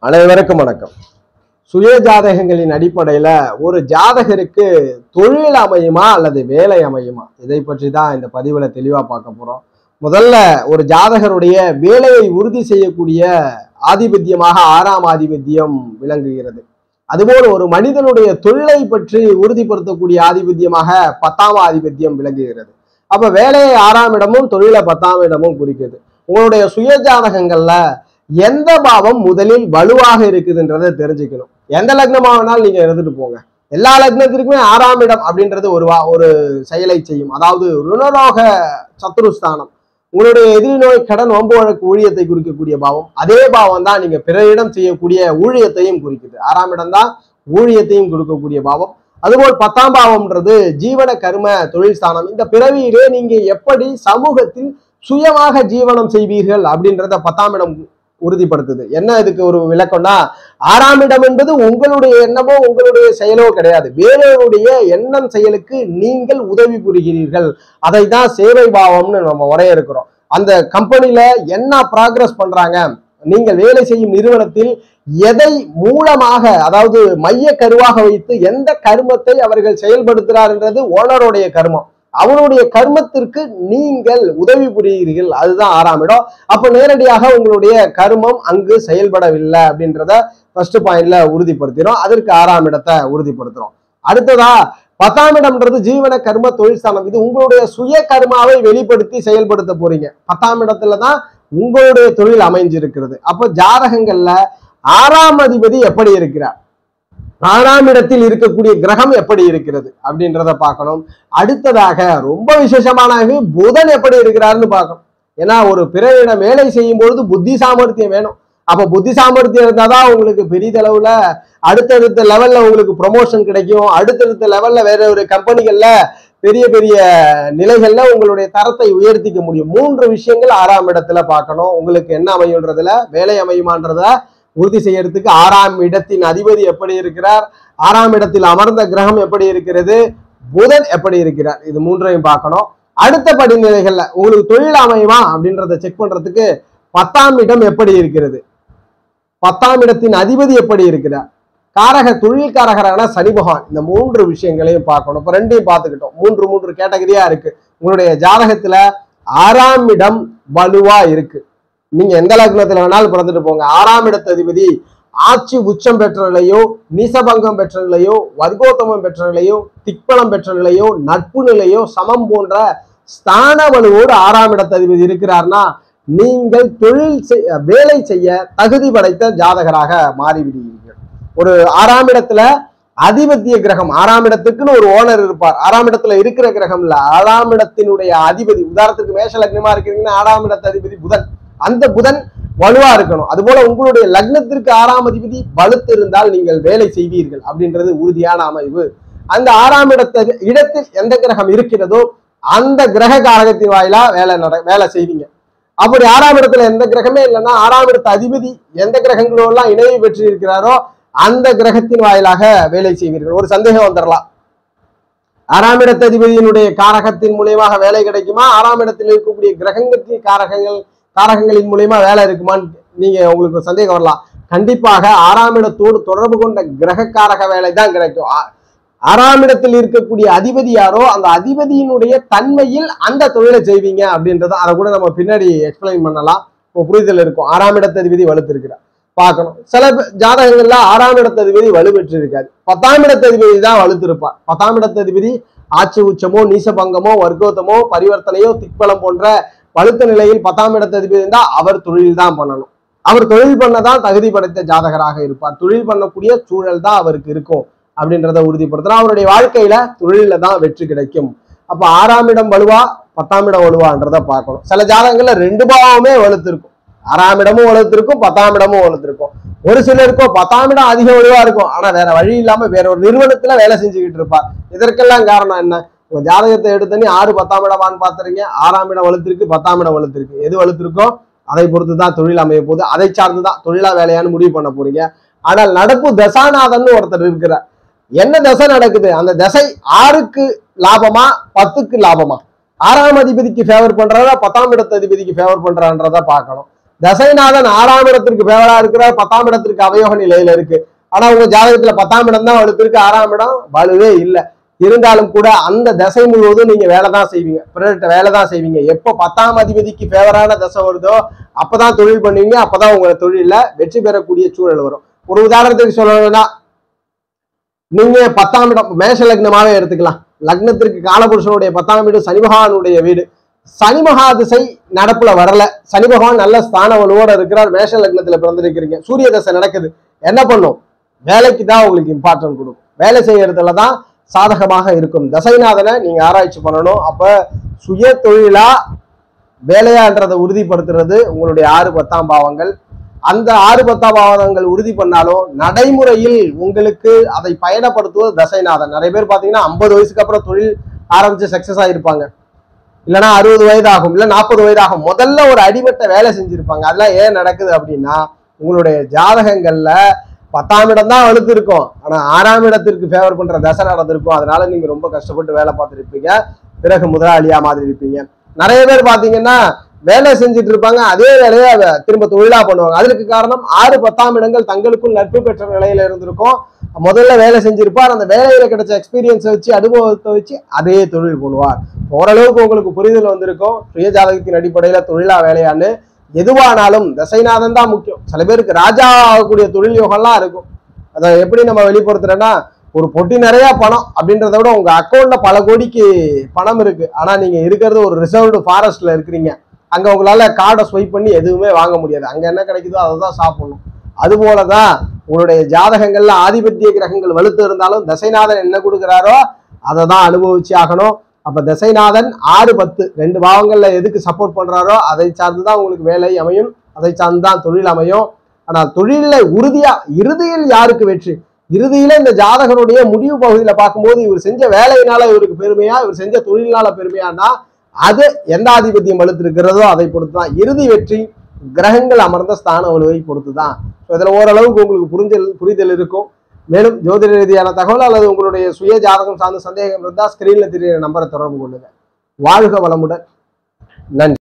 அனைவருக்கும் வணக்கம் சுய ஜாதகங்களின் அடிப்படையில ஒரு ஜாதகருக்கு தொழில் அமையுமா அல்லது வேலை அமையுமா இதை பற்றி தான் இந்த பதிவுல தெளிவா பார்க்க போறோம் முதல்ல ஒரு ஜாதகருடைய வேலையை உறுதி செய்யக்கூடிய ஆதிபத்தியமாக ஆறாம் ஆதிபத்தியம் விளங்குகிறது அதுபோல் ஒரு மனிதனுடைய தொழிலை பற்றி உறுதிப்படுத்தக்கூடிய ஆதிபத்தியமாக பத்தாம் ஆதிபத்தியம் விளங்குகிறது அப்ப வேலையை ஆறாம் இடமும் தொழிலை பத்தாம் இடமும் குறிக்குது உங்களுடைய சுய ஜாதகங்கள்ல எந்த பாவம் முதலில் வலுவாக இருக்குதுன்றதை தெரிஞ்சுக்கணும் எந்த லக்னமா வேணாலும் நீங்க எடுத்துட்டு போங்க எல்லா லக்னத்திற்குமே ஆறாம் இடம் அப்படின்றது ஒரு வா ஒரு செயலை செய்யும் அதாவது ருணரோக சத்துருஸ்தானம் உங்களுடைய எதிரி நோய் கடன் வம்பு வழக்கு ஊழியத்தை குறிக்கக்கூடிய பாவம் அதே பாவம் தான் நீங்க பிறரிடம் செய்யக்கூடிய ஊழியத்தையும் குறிக்குது ஆறாம் இடம் தான் ஊழியத்தையும் கொடுக்கக்கூடிய பாவம் அதுபோல் பத்தாம் பாவம்ன்றது ஜீவன கர்ம தொழில் ஸ்தானம் இந்த பிறவியிலே நீங்க எப்படி சமூகத்தில் சுயமாக ஜீவனம் செய்வீர்கள் அப்படின்றத பத்தாம் இடம் உறுதிப்படுத்துது என்ன இதுக்கு ஒரு விளக்கம்னா ஆறாம் இடம் என்பது உங்களுடைய எண்ணமோ உங்களுடைய செயலோ கிடையாது வேறொருடைய எண்ணம் செயலுக்கு நீங்கள் உதவி புரிகிறீர்கள் அதை தான் சேவை பாவம்னு நம்ம வரையறுக்கிறோம் அந்த கம்பெனில என்ன ப்ராக்ரஸ் பண்றாங்க நீங்கள் வேலை செய்யும் நிறுவனத்தில் எதை மூலமாக அதாவது மைய கருவாக வைத்து எந்த கர்மத்தை அவர்கள் செயல்படுத்துறாருன்றது ஓனருடைய கர்மம் அவருடைய கர்மத்திற்கு நீங்கள் உதவி புரிகிறீர்கள் அதுதான் ஆறாம் இடம் அப்ப நேரடியாக உங்களுடைய கர்மம் அங்கு செயல்படவில்லை அப்படின்றத ஃபர்ஸ்ட் பாயிண்ட்ல உறுதிப்படுத்திடும் அதற்கு ஆறாம் இடத்தை உறுதிப்படுத்துறோம் அடுத்ததா பத்தாம் இடம்ன்றது ஜீவன கர்ம தொழில் ஸ்தானம் இது உங்களுடைய சுய கர்மாவை வெளிப்படுத்தி செயல்படுத்த போறீங்க பத்தாம் இடத்துல தான் உங்களுடைய தொழில் அமைஞ்சிருக்கிறது அப்ப ஜாதகங்கள்ல ஆறாம் அதிபதி எப்படி இருக்கிறார் ஆறாம் இடத்தில் இருக்கக்கூடிய கிரகம் எப்படி இருக்கிறது அப்படின்றத பார்க்கணும் அடுத்ததாக ரொம்ப விசேஷமானது புதன் எப்படி இருக்கிறாருன்னு பார்க்கணும் ஏன்னா ஒரு பிறரிடம் வேலை செய்யும் பொழுது புத்தி சாமர்த்தியம் வேணும் அப்ப புத்தி சாமர்த்தியம் இருந்தாதான் உங்களுக்கு பெரிதளவுல அடுத்தடுத்த லெவல்ல உங்களுக்கு ப்ரொமோஷன் கிடைக்கும் அடுத்தடுத்த லெவல்ல வேற ஒரு கம்பெனிகள்ல பெரிய பெரிய நிலைகள்ல உங்களுடைய தரத்தை உயர்த்திக்க முடியும் மூன்று விஷயங்கள் ஆறாம் இடத்துல பார்க்கணும் உங்களுக்கு என்ன அமையுன்றதுல வேலை அமையுமான்றத உறுதி செய்யறதுக்கு ஆறாம் இடத்தின் அதிபதி எப்படி இருக்கிறார் ஆறாம் இடத்தில் அமர்ந்த கிரகம் எப்படி இருக்கிறது புதன் எப்படி இருக்கிறார் இது மூன்றையும் பார்க்கணும் அடுத்த படிநிலைகள்ல உங்களுக்கு தொழில் அமையுமா அப்படின்றத செக் பண்றதுக்கு பத்தாம் இடம் எப்படி இருக்கிறது பத்தாம் இடத்தின் அதிபதி எப்படி இருக்கிறார் காரக தொழில் காரகரான சனி பகவான் இந்த மூன்று விஷயங்களையும் பார்க்கணும் இப்ப ரெண்டையும் பார்த்துக்கிட்டோம் மூன்று மூன்று கேட்டகரியா இருக்கு உங்களுடைய ஜாதகத்துல ஆறாம் இடம் வலுவா இருக்கு நீங்க எந்த லக்னத்துல வேணாலும் பிறந்துட்டு போங்க ஆறாம் இடத்து அதிபதி ஆட்சி உச்சம் பெற்ற நிலையோ நீசபங்கம் பெற்ற நிலையோ வர்க்கோத்தமம் பெற்ற நிலையோ திக்பலம் பெற்ற நிலையோ நட்பு நிலையோ சமம் போன்ற ஸ்தான வலுவோடு ஆறாம் இடத்து அதிபதி இருக்கிறார்னா நீங்கள் தொழில் செய்- வேலை செய்ய தகுதி படைத்த ஜாதகராக மாறிவிடுவீர்கள் ஒரு ஆறாம் இடத்துல அதிபத்திய கிரகம் ஆறாம் இடத்துக்குன்னு ஒரு ஓனர் இருப்பார் ஆறாம் இடத்துல இருக்கிற கிரகம் இல்ல ஆறாம் இடத்தினுடைய அதிபதி உதாரணத்துக்கு மேஷ லக்னமா இருக்கிறீங்கன்னா ஆறாம் இடத்து அதிபதி புதன் அந்த புதன் வலுவா இருக்கணும் அதுபோல உங்களுடைய லக்னத்திற்கு ஆறாம் அதிபதி வலுத்து இருந்தால் நீங்கள் வேலை செய்வீர்கள் அப்படின்றது உறுதியான அமைவு அந்த ஆறாம் இடத்த இடத்தில் எந்த கிரகம் இருக்கிறதோ அந்த கிரக காரகத்தின் வாயிலா வேலை நட வேலை செய்வீங்க அப்படி ஆறாம் இடத்துல எந்த கிரகமே இல்லைன்னா ஆறாம் இடத்த அதிபதி எந்த கிரகங்களோட இணைவு பெற்று இருக்கிறாரோ அந்த கிரகத்தின் வாயிலாக வேலை செய்வீர்கள் ஒரு சந்தேகம் வந்துடலாம் ஆறாம் இடத்த அதிபதியினுடைய காரகத்தின் மூலியமாக வேலை கிடைக்குமா ஆறாம் இடத்தில் இருக்கக்கூடிய கிரகங்கத்தின் காரகங்கள் காரகங்களின் மூலியமா வேலை இருக்குமான்னு நீங்க உங்களுக்கு ஒரு சந்தேகம் வரலாம் கண்டிப்பாக ஆறாம் இடத்தோடு தொடர்பு கொண்ட கிரக காரக வேலை தான் கிடைக்கும் ஆ- ஆறாம் இடத்தில் இருக்கக்கூடிய அதிபதி யாரோ அந்த அதிபதியினுடைய தன்மையில் அந்த தொழிலை செய்வீங்க அப்படின்றத அதை கூட நம்ம பின்னாடி எக்ஸ்பிளைன் பண்ணலாம் இப்போ புரிதல் இருக்கும் ஆறாம் இடத்து அதிபதி வலுத்திருக்கிறார் பார்க்கணும் சில பே- ஜாதகங்கள்ல ஆறாம் இடத்து அதிபதி வலுப்பெற்று இருக்காது பத்தாம் இடத்து அதிபதி தான் வலுத்திருப்பார் பத்தாம் இடத்து அதிபதி ஆட்சி உச்சமோ நீசபங்கமோ வர்க்கோத்தமோ பரிவர்த்தனையோ திக்பலம் போன்ற வலுத்த நிலையில் பத்தாம் இடத்து அதிபதி இருந்தா அவர் தொழில் தான் பண்ணணும் அவர் தொழில் பண்ணதான் தகுதி படைத்த ஜாதகராக இருப்பார் தொழில் பண்ணக்கூடிய சூழல் தான் அவருக்கு இருக்கும் அப்படின்றத உறுதிப்படுத்தலாம் அவருடைய வாழ்க்கையில தொழில தான் வெற்றி கிடைக்கும் அப்ப ஆறாம் இடம் வலுவா பத்தாம் இடம் வலுவான்றத பார்க்கணும் சில ஜாதகங்கள்ல ரெண்டு பாவமே வலுத்திருக்கும் ஆறாம் இடமும் வலுத்திருக்கும் பத்தாம் இடமும் வலுத்திருக்கும் ஒரு சிலருக்கோ பத்தாம் இடம் அதிக வலுவா இருக்கும் ஆனா வேற வழி இல்லாம வேற ஒரு நிறுவனத்துல வேலை செஞ்சுக்கிட்டு இருப்பார் இதற்கெல்லாம் காரணம் என்ன உங்க ஜாதகத்தை எடுத்தனே ஆறு பத்தாம் இடமான்னு பாத்துறீங்க ஆறாம் இடம் வலுத்திருக்கு பத்தாம் இடம் வலுத்திருக்கு எது வலுத்திருக்கோ அதை பொறுத்து தான் தொழில் அமைய போகுது அதை சார்ந்து தான் தொழிலா வேலையான்னு முடிவு பண்ண போறீங்க ஆனால் நடப்பு தசாநாதன் ஒருத்தர் இருக்கிறார் என்ன தசை நடக்குது அந்த தசை ஆறுக்கு லாபமா பத்துக்கு லாபமா ஆறாம் அதிபதிக்கு ஃபேவர் பண்றாரா பத்தாம் இடத்து அதிபதிக்கு ஃபேவர் பண்றான்றத பார்க்கணும் தசைநாதன் ஆறாம் இடத்திற்கு பேவலா இருக்கிறார் பத்தாம் இடத்திற்கு அவயோக நிலையில இருக்கு ஆனா உங்க ஜாதகத்துல பத்தாம் இடம் தான் வலுத்திருக்கு ஆறாம் இடம் வலுவே இல்லை இருந்தாலும் கூட அந்த தசை முழுவதும் நீங்க வேலை தான் செய்வீங்க பிறர்கிட்ட வேலை தான் செய்வீங்க எப்போ பத்தாம் அதிபதிக்கு ஃபேவரான தசை வருதோ அப்பதான் தொழில் பண்ணுவீங்க அப்பதான் உங்க தொழில வெற்றி பெறக்கூடிய சூழல் வரும் ஒரு உதாரணத்துக்கு சொல்லணும்னா நீங்க பத்தாம் இடம் மேஷ லக்னமாவே எடுத்துக்கலாம் லக்னத்திற்கு காலபுருஷனுடைய பத்தாம் வீடு சனி பகவானுடைய வீடு சனி மகா திசை நடப்புல வரல சனி பகவான் நல்ல ஸ்தான வலுவோட இருக்கிறார் மேஷ லக்னத்துல பிறந்திருக்கிறீங்க சூரிய தசை நடக்குது என்ன பண்ணும் வேலைக்கு தான் உங்களுக்கு இம்பார்ட்டன்ட் கொடுக்கும் வேலை செய்யறதுல தான் சாதகமாக இருக்கும் தசைநாதனை நீங்க ஆராய்ச்சி பண்ணணும் அப்ப சுய தொழிலா வேலையான்றதை உறுதிப்படுத்துறது உங்களுடைய ஆறு பத்தாம் பாவங்கள் அந்த ஆறு பத்தாம் பாவங்கள் உறுதி பண்ணாலும் நடைமுறையில் உங்களுக்கு அதை பயணப்படுத்துவது தசைநாதன் நிறைய பேர் பாத்தீங்கன்னா ஐம்பது வயசுக்கு அப்புறம் தொழில் ஆரம்பிச்சு சக்சஸ் ஆயிருப்பாங்க இல்லைன்னா அறுபது வயது ஆகும் இல்லை நாற்பது வயது ஆகும் முதல்ல ஒரு அடிமட்ட வேலை செஞ்சிருப்பாங்க அதெல்லாம் ஏன் நடக்குது அப்படின்னா உங்களுடைய ஜாதகங்கள்ல பத்தாம் இடம் தான் வலுத்து இருக்கும் ஆனா ஆறாம் இடத்திற்கு ஃபேவர் பண்ற தசை நடந்திருக்கும் அதனால நீங்க ரொம்ப கஷ்டப்பட்டு வேலை பார்த்துருப்பீங்க பிறகு முதலாளியா மாதிரி இருப்பீங்க நிறைய பேர் பாத்தீங்கன்னா வேலை செஞ்சுட்டு இருப்பாங்க அதே வேலையை அதை திரும்ப தொழிலா பண்ணுவாங்க அதுக்கு காரணம் ஆறு பத்தாம் இடங்கள் தங்களுக்குள் நட்பு பெற்ற நிலையில இருந்திருக்கும் முதல்ல வேலை செஞ்சிருப்பார் அந்த வேலையில கிடைச்ச எக்ஸ்பீரியன்ஸை வச்சு அனுபவத்தை வச்சு அதே தொழில் பண்ணுவார் ஓரளவுக்கு உங்களுக்கு புரிதல் வந்திருக்கும் சுய ஜாதகத்தின் அடிப்படையில தொழிலா வேலையான்னு எதுவானாலும் தசைநாதன் தான் முக்கியம் சில பேருக்கு ராஜா ஆகக்கூடிய தொழில் யோகம்லாம் இருக்கும் அதை எப்படி நம்ம வெளிப்படுத்துறோன்னா ஒரு பொட்டி நிறைய பணம் அப்படின்றத விட உங்க அக்கௌண்ட்ல பல கோடிக்கு பணம் இருக்கு ஆனா நீங்க இருக்கிறது ஒரு ரிசர்வ்டு ஃபாரஸ்ட்ல இருக்கிறீங்க அங்க உங்களால கார்டை ஸ்வைப் பண்ணி எதுவுமே வாங்க முடியாது அங்க என்ன கிடைக்குதோ அதை தான் சாப்பிடணும் அது போலதான் உங்களுடைய ஜாதகங்கள்ல ஆதிபத்திய கிரகங்கள் வலுத்து இருந்தாலும் தசைநாதன் என்ன கொடுக்குறாரோ அதை தான் அனுபவிச்சு ஆகணும் அப்ப தசைநாதன் ஆறு பத்து ரெண்டு பாவங்கள்ல எதுக்கு சப்போர்ட் பண்றாரோ அதை சார்ந்து தான் உங்களுக்கு வேலை அமையும் அதை சார்ந்து தான் தொழில் அமையும் ஆனால் தொழில உறுதியா இறுதியில் யாருக்கு வெற்றி இறுதியில இந்த ஜாதகனுடைய முடிவு பகுதியில பார்க்கும்போது இவர் செஞ்ச வேலையினால இவருக்கு பெருமையா இவர் செஞ்ச தொழிலினால பெருமையானா அது எந்த ஆதிபத்தியம் வலுத்து இருக்கிறதோ அதை பொறுத்து தான் இறுதி வெற்றி கிரகங்கள் அமர்ந்த ஸ்தான வலுவை பொறுத்து தான் ஸோ இதில் ஓரளவுக்கு உங்களுக்கு புரிஞ்சல் புரிதல் இருக்கும் மேலும் ஜோதிட ரீதியான தகவல் அல்லது உங்களுடைய சுய ஜாதகம் சார்ந்த சந்தேகம் இருந்தால் ஸ்கிரீன்ல தெரியுற நம்பரை தொடர்பு கொள்ளுங்க வாழ்க வளமுடன் நன்றி